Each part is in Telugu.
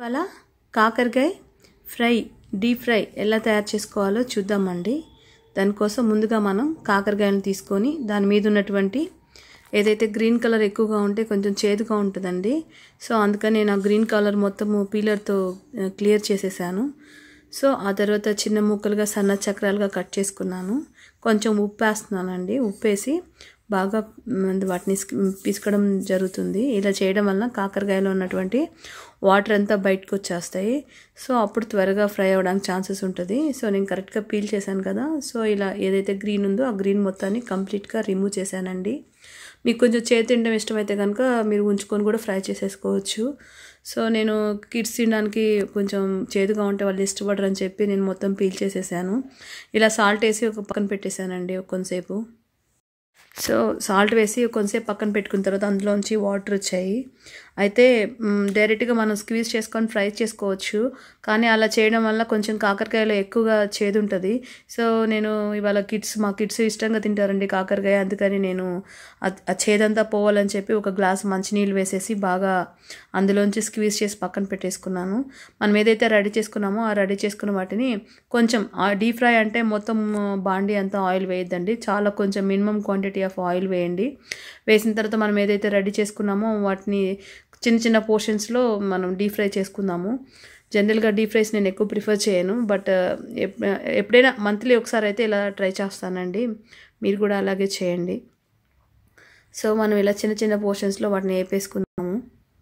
అలా కాకరకాయ ఫ్రై డీప్ ఫ్రై ఎలా తయారు చేసుకోవాలో చూద్దామండి దానికోసం ముందుగా మనం కాకరకాయలను తీసుకొని దాని మీద ఉన్నటువంటి ఏదైతే గ్రీన్ కలర్ ఎక్కువగా ఉంటే కొంచెం చేదుగా ఉంటుందండి సో అందుకని నేను ఆ గ్రీన్ కలర్ మొత్తము పీలర్తో క్లియర్ చేసేసాను సో ఆ తర్వాత చిన్న ముక్కలుగా సన్న చక్రాలుగా కట్ చేసుకున్నాను కొంచెం ఉప్పు వేస్తున్నానండి ఉప్పు వేసి బాగా వాటిని పిసకడం జరుగుతుంది ఇలా చేయడం వలన కాకరకాయలో ఉన్నటువంటి వాటర్ అంతా బయటకు వచ్చేస్తాయి సో అప్పుడు త్వరగా ఫ్రై అవ్వడానికి ఛాన్సెస్ ఉంటుంది సో నేను కరెక్ట్గా పీల్ చేశాను కదా సో ఇలా ఏదైతే గ్రీన్ ఉందో ఆ గ్రీన్ మొత్తాన్ని కంప్లీట్గా రిమూవ్ చేశానండి మీకు కొంచెం చేతి తినడం ఇష్టమైతే కనుక మీరు ఉంచుకొని కూడా ఫ్రై చేసేసుకోవచ్చు సో నేను కిడ్స్ తినడానికి కొంచెం చేదుగా ఉంటే వాళ్ళు ఇష్టపడరు అని చెప్పి నేను మొత్తం పీల్ చేసేసాను ఇలా సాల్ట్ వేసి ఒక పక్కన పెట్టేశానండి కొంతసేపు సో సాల్ట్ వేసి కొంతసేపు పక్కన పెట్టుకున్న తర్వాత అందులోంచి వాటర్ వచ్చాయి అయితే డైరెక్ట్గా మనం స్క్వీజ్ చేసుకొని ఫ్రై చేసుకోవచ్చు కానీ అలా చేయడం వల్ల కొంచెం కాకరకాయలో ఎక్కువగా చేదు ఉంటుంది సో నేను ఇవాళ కిడ్స్ మా కిడ్స్ ఇష్టంగా తింటారండి కాకరకాయ అందుకని నేను ఆ చేదంతా పోవాలని చెప్పి ఒక గ్లాస్ మంచినీళ్ళు వేసేసి బాగా అందులోంచి స్క్వీజ్ చేసి పక్కన పెట్టేసుకున్నాను మనం ఏదైతే రెడీ చేసుకున్నామో ఆ రెడీ చేసుకున్న వాటిని కొంచెం డీప్ ఫ్రై అంటే మొత్తం బాండీ అంతా ఆయిల్ వేయద్దండి చాలా కొంచెం మినిమం క్వాంటిటీ ఆఫ్ ఆయిల్ వేయండి వేసిన తర్వాత మనం ఏదైతే రెడీ చేసుకున్నామో వాటిని చిన్న చిన్న పోర్షన్స్లో మనం డీప్ ఫ్రై చేసుకుందాము జనరల్గా డీప్ ఫ్రైస్ నేను ఎక్కువ ప్రిఫర్ చేయను బట్ ఎప్పుడైనా మంత్లీ ఒకసారి అయితే ఇలా ట్రై చేస్తానండి మీరు కూడా అలాగే చేయండి సో మనం ఇలా చిన్న చిన్న పోర్షన్స్లో వాటిని వేపేసుకుందాము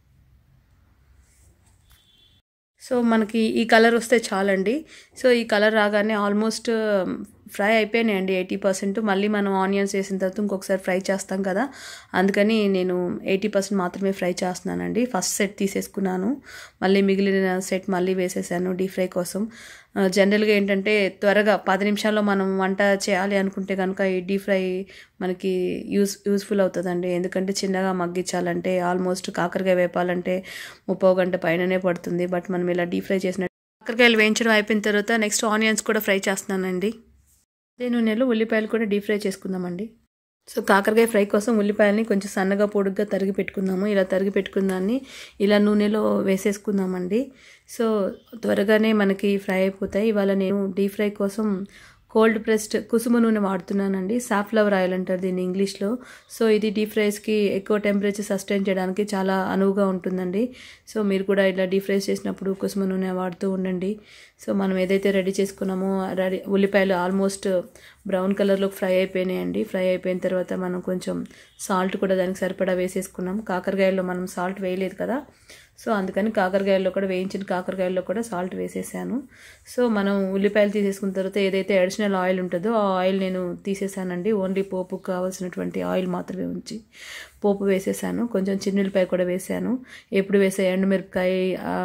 సో మనకి ఈ కలర్ వస్తే చాలండి సో ఈ కలర్ రాగానే ఆల్మోస్ట్ ఫ్రై అయిపోయినాయండి ఎయిటీ పర్సెంట్ మళ్ళీ మనం ఆనియన్స్ వేసిన తర్వాత ఇంకొకసారి ఫ్రై చేస్తాం కదా అందుకని నేను ఎయిటీ పర్సెంట్ మాత్రమే ఫ్రై చేస్తున్నానండి ఫస్ట్ సెట్ తీసేసుకున్నాను మళ్ళీ మిగిలిన సెట్ మళ్ళీ వేసేసాను డీప్ ఫ్రై కోసం జనరల్గా ఏంటంటే త్వరగా పది నిమిషాల్లో మనం వంట చేయాలి అనుకుంటే కనుక ఈ డీప్ ఫ్రై మనకి యూస్ యూస్ఫుల్ అవుతుందండి ఎందుకంటే చిన్నగా మగ్గించాలంటే ఆల్మోస్ట్ కాకరకాయ వేపాలంటే ముప్పో గంట పైననే పడుతుంది బట్ మనం ఇలా డీప్ ఫ్రై చేసిన కాకరకాయలు వేయించడం అయిపోయిన తర్వాత నెక్స్ట్ ఆనియన్స్ కూడా ఫ్రై చేస్తున్నానండి అదే నూనెలో ఉల్లిపాయలు కూడా డీప్ ఫ్రై చేసుకుందామండి సో కాకరకాయ ఫ్రై కోసం ఉల్లిపాయలని కొంచెం సన్నగా పొడుగ్గా తరిగి పెట్టుకుందాము ఇలా తరిగి పెట్టుకున్న దాన్ని ఇలా నూనెలో వేసేసుకుందామండి సో త్వరగానే మనకి ఫ్రై అయిపోతాయి ఇవాళ నేను డీప్ ఫ్రై కోసం కోల్డ్ ప్రెస్డ్ కుసుమ నూనె వాడుతున్నానండి సాఫ్లవర్ ఆయిల్ అంటారు దీన్ని ఇంగ్లీష్లో సో ఇది డీప్ ఫ్రైస్కి ఎక్కువ టెంపరేచర్ సస్టైన్ చేయడానికి చాలా అనువుగా ఉంటుందండి సో మీరు కూడా ఇలా డీప్ ఫ్రైస్ చేసినప్పుడు కుసుమ నూనె వాడుతూ ఉండండి సో మనం ఏదైతే రెడీ చేసుకున్నామో రెడీ ఉల్లిపాయలు ఆల్మోస్ట్ బ్రౌన్ కలర్లోకి ఫ్రై అయిపోయినాయండి ఫ్రై అయిపోయిన తర్వాత మనం కొంచెం సాల్ట్ కూడా దానికి సరిపడా వేసేసుకున్నాం కాకరకాయల్లో మనం సాల్ట్ వేయలేదు కదా సో అందుకని కాకరకాయల్లో కూడా వేయించిన కాకరకాయల్లో కూడా సాల్ట్ వేసేసాను సో మనం ఉల్లిపాయలు తీసేసుకున్న తర్వాత ఏదైతే అడిషనల్ ఆయిల్ ఉంటుందో ఆ ఆయిల్ నేను తీసేసానండి ఓన్లీ పోపుకు కావాల్సినటువంటి ఆయిల్ మాత్రమే ఉంచి పోపు వేసేసాను కొంచెం చిన్నులపాయ కూడా వేసాను ఎప్పుడు వేసే ఎండుమిరపకాయ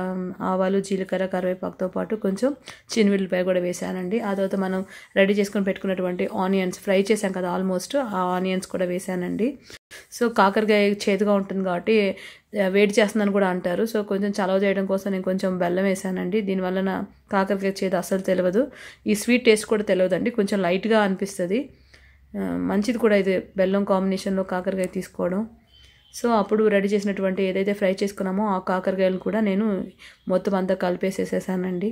ఆవాలు జీలకర్ర కరివేపాకుతో పాటు కొంచెం చిన్నులపాయ కూడా వేసానండి ఆ తర్వాత మనం రెడీ చేసుకొని పెట్టుకున్నటువంటి ఆనియన్స్ ఫ్రై చేసాం కదా ఆల్మోస్ట్ ఆ ఆనియన్స్ కూడా వేసానండి సో కాకరకాయ చేదుగా ఉంటుంది కాబట్టి వేడి చేస్తుందని కూడా అంటారు సో కొంచెం చలవ చేయడం కోసం నేను కొంచెం బెల్లం వేసానండి దీనివల్ల కాకరకాయ చేదు అసలు తెలియదు ఈ స్వీట్ టేస్ట్ కూడా తెలియదండి కొంచెం లైట్గా అనిపిస్తుంది మంచిది కూడా ఇది బెల్లం కాంబినేషన్లో కాకరకాయ తీసుకోవడం సో అప్పుడు రెడీ చేసినటువంటి ఏదైతే ఫ్రై చేసుకున్నామో ఆ కాకరకాయలు కూడా నేను మొత్తం అంతా కలిపేసేసేసానండి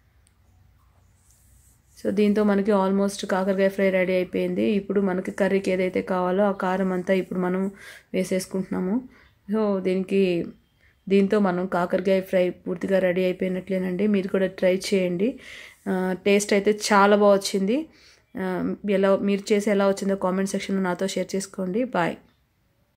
సో దీంతో మనకి ఆల్మోస్ట్ కాకరకాయ ఫ్రై రెడీ అయిపోయింది ఇప్పుడు మనకి కర్రీకి ఏదైతే కావాలో ఆ కారం అంతా ఇప్పుడు మనం వేసేసుకుంటున్నాము సో దీనికి దీంతో మనం కాకరకాయ ఫ్రై పూర్తిగా రెడీ అయిపోయినట్లేనండి మీరు కూడా ట్రై చేయండి టేస్ట్ అయితే చాలా బాగా వచ్చింది ఎలా మీరు చేసి ఎలా వచ్చిందో కామెంట్ సెక్షన్లో నాతో షేర్ చేసుకోండి బాయ్